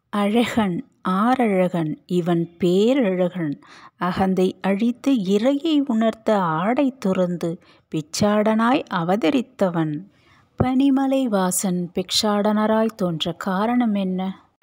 அழகன் ஆரழகன் இவன் பேரழகன் அகந்தை அழித்து இறையை உணர்த்த ஆடை துறந்து பிச்சாடனாய் அவதரித்தவன் பனிமலை வாசன் பிக்ஷாடனராய் தோன்ற காரணம் என்ன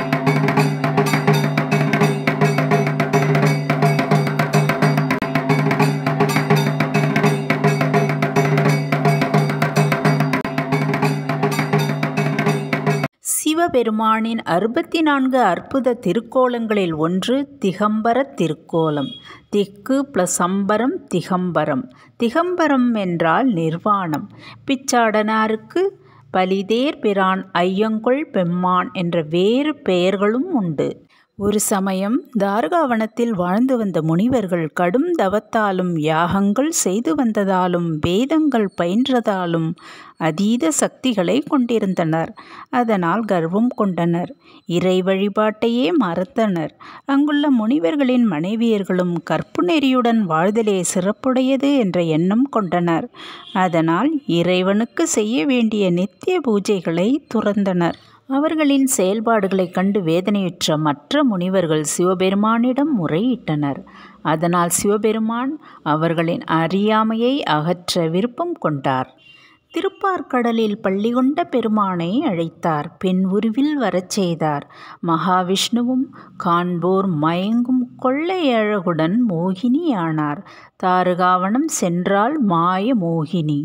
சிவபெருமானின் அறுபத்தி நான்கு அற்புத திருக்கோலங்களில் ஒன்று திகம்பர திருக்கோலம் திக்கு ப்ளஸ் அம்பரம் திகம்பரம் திகம்பரம் என்றால் நிர்வாணம் பிச்சாடனாருக்கு பலிதேர் பிரான் ஐயங்கொள் பெம்மான் என்ற வேறு பெயர்களும் உண்டு ஒரு சமயம் தாரகாவனத்தில் வாழ்ந்து வந்த முனிவர்கள் கடும் தவத்தாலும் யாகங்கள் செய்து வந்ததாலும் வேதங்கள் பயின்றதாலும் அதீத சக்திகளை கொண்டிருந்தனர் அதனால் கர்வம் கொண்டனர் இறை வழிபாட்டையே மறந்தனர் அங்குள்ள முனிவர்களின் மனைவியர்களும் கற்பு நெறியுடன் வாழ்தலே சிறப்புடையது என்ற எண்ணம் கொண்டனர் அதனால் இறைவனுக்கு செய்ய வேண்டிய நித்திய பூஜைகளை துறந்தனர் அவர்களின் செயல்பாடுகளைக் கண்டு வேதனையுற்ற மற்ற முனிவர்கள் சிவபெருமானிடம் முறையிட்டனர் அதனால் சிவபெருமான் அவர்களின் அறியாமையை அகற்ற விருப்பம் கொண்டார் திருப்பார்கடலில் பள்ளி கொண்ட பெருமானை அழைத்தார் பெண் உருவில் வரச் செய்தார் மகாவிஷ்ணுவும் காண்போர் மயங்கும் கொள்ளையழகுடன் மோகினியானார் தாருகாவனம் சென்றால் மாய மோகினி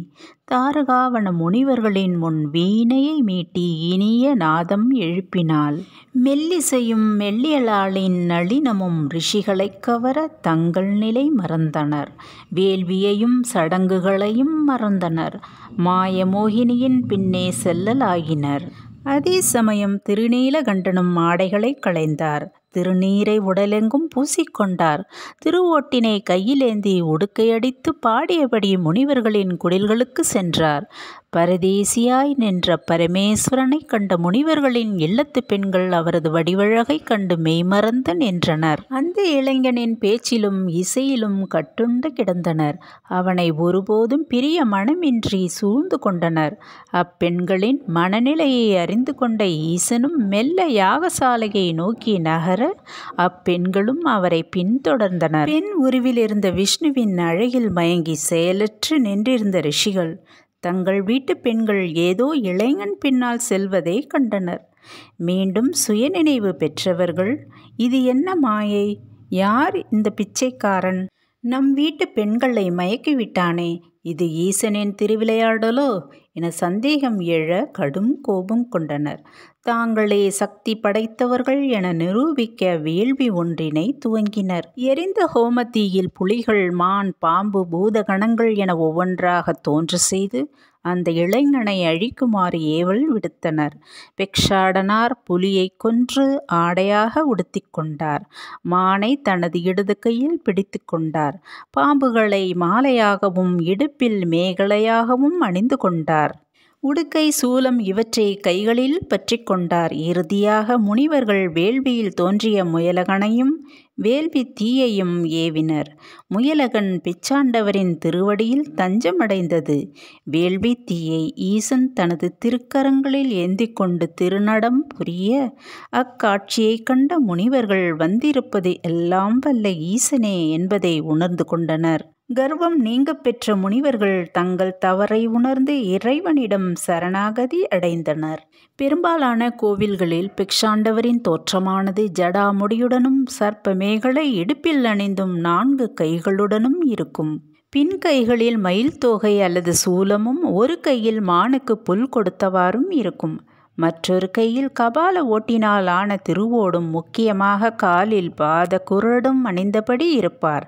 தாரகாவன முனிவர்களின் முன் வீணையை மீட்டி இனிய நாதம் எழுப்பினாள் மெல்லிசையும் மெல்லியலாளின் நளினமும் ரிஷிகளைக் கவர தங்கள் நிலை மறந்தனர் வேள்வியையும் சடங்குகளையும் மறந்தனர் மாயமோகினியின் பின்னே செல்லலாகினர் அதே சமயம் திருநீலகண்டனும் ஆடைகளை களைந்தார் திருநீரை உடலெங்கும் பூசிக்கொண்டார் திருவோட்டினை கையிலேந்தி உடுக்கையடித்து பாடியபடி முனிவர்களின் குடில்களுக்கு சென்றார் பரதேசியாய் நின்ற பரமேஸ்வரனை கண்ட முனிவர்களின் இல்லத்து பெண்கள் அவரது வடிவழகை கண்டு மெய்மறந்து நின்றனர் அந்த இளைஞனின் பேச்சிலும் இசையிலும் கட்டுண்டு கிடந்தனர் அவனை ஒருபோதும் பிரிய மனமின்றி சூழ்ந்து கொண்டனர் அப்பெண்களின் மனநிலையை அறிந்து கொண்ட ஈசனும் மெல்ல யாகசாலையை நோக்கி நகர அப்பெண்களும் அவரை பின்தொடர்ந்தனர் பெண் உருவில் இருந்த விஷ்ணுவின் அழகில் மயங்கி செயலற்று நின்றிருந்த ரிஷிகள் தங்கள் வீட்டு பெண்கள் ஏதோ இளைஞன் பின்னால் செல்வதை கண்டனர் மீண்டும் சுயநினைவு பெற்றவர்கள் இது என்ன மாயை யார் இந்த பிச்சைக்காரன் நம் வீட்டு பெண்களை மயக்கிவிட்டானே இது ஈசனின் திருவிளையாடலோ என சந்தேகம் எழ கடும் கோபம் கொண்டனர் தாங்களே சக்தி படைத்தவர்கள் என நிரூபிக்க வேள்வி ஒன்றினை துவங்கினர் எரிந்த ஹோமத்தீயில் புலிகள் மான் பாம்பு பூதகணங்கள் என ஒவ்வொன்றாக தோன்ற செய்து அந்த இளைஞனை அழிக்குமாறு ஏவல் விடுத்தனர் பெக்ஷாடனார் புலியை கொன்று ஆடையாக உடுத்தி கொண்டார் மானை தனது இடது கையில் பிடித்து கொண்டார் பாம்புகளை மாலையாகவும் இடுப்பில் மேகலையாகவும் அணிந்து கொண்டார் உடுக்கை சூலம் இவற்றை கைகளில் பற்றி கொண்டார் இறுதியாக முனிவர்கள் வேள்வியில் தோன்றிய முயலகனையும் வேள்வி தீயையும் ஏவினர் முயலகன் பிச்சாண்டவரின் திருவடியில் தஞ்சமடைந்தது வேள்வி தீயை ஈசன் தனது திருக்கரங்களில் ஏந்தி கொண்டு திருநடம் புரிய அக்காட்சியை கண்ட முனிவர்கள் வந்திருப்பது எல்லாம் வல்ல ஈசனே என்பதை உணர்ந்து கொண்டனர் கர்வம் நீங்க பெற்ற முனிவர்கள் தங்கள் தவறை உணர்ந்து இறைவனிடம் சரணாகதி அடைந்தனர் பெரும்பாலான கோவில்களில் பிக்ஷாண்டவரின் தோற்றமானது ஜடாமுடியுடனும் சர்ப்பமேகளை இடுப்பில் அணிந்தும் நான்கு கைகளுடனும் இருக்கும் பின் கைகளில் மயில் தோகை அல்லது சூலமும் ஒரு கையில் மானுக்கு புல் கொடுத்தவாறும் இருக்கும் மற்றொரு கையில் கபால ஓட்டினால் ஆன திருவோடும் முக்கியமாக காலில் பாத குரடும் அணிந்தபடி இருப்பார்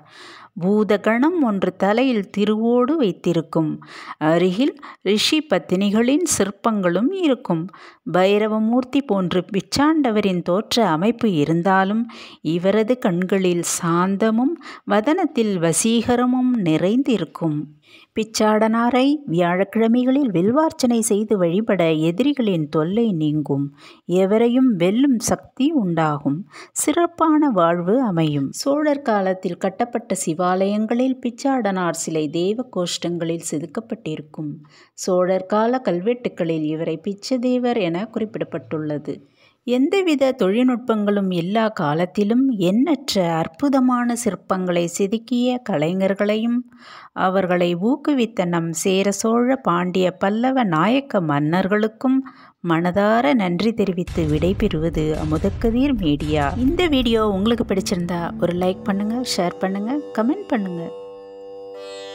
பூதகணம் ஒன்று தலையில் திருவோடு வைத்திருக்கும் அருகில் ரிஷி பத்தினிகளின் சிற்பங்களும் இருக்கும் பைரவமூர்த்தி போன்று பிச்சாண்டவரின் தோற்ற அமைப்பு இருந்தாலும் இவரது கண்களில் சாந்தமும் வதனத்தில் வசீகரமும் நிறைந்திருக்கும் பிச்சாடனாரை வியாழக்கிழமைகளில் வில்வார்ச்சனை செய்து வழிபட எதிரிகளின் தொல்லை நீங்கும் எவரையும் வெல்லும் சக்தி உண்டாகும் சிறப்பான வாழ்வு அமையும் சோழர் காலத்தில் கட்டப்பட்ட சிவாலயங்களில் பிச்சாடனார் சிலை தேவ கோஷ்டங்களில் செதுக்கப்பட்டிருக்கும் சோழர் கால கல்வெட்டுக்களில் இவரை பிச்சதேவர் என குறிப்பிடப்பட்டுள்ளது எந்தவித தொழில்நுட்பங்களும் இல்லா காலத்திலும் எண்ணற்ற அற்புதமான சிற்பங்களை செதுக்கிய கலைஞர்களையும் அவர்களை ஊக்குவித்த நம் சேர சோழ பாண்டிய பல்லவ நாயக்க மன்னர்களுக்கும் மனதார நன்றி தெரிவித்து விடைபெறுவது அமுதக்கதிர் மீடியா இந்த வீடியோ உங்களுக்கு பிடிச்சிருந்தா ஒரு லைக் பண்ணுங்கள் ஷேர் பண்ணுங்கள் கமெண்ட் பண்ணுங்கள்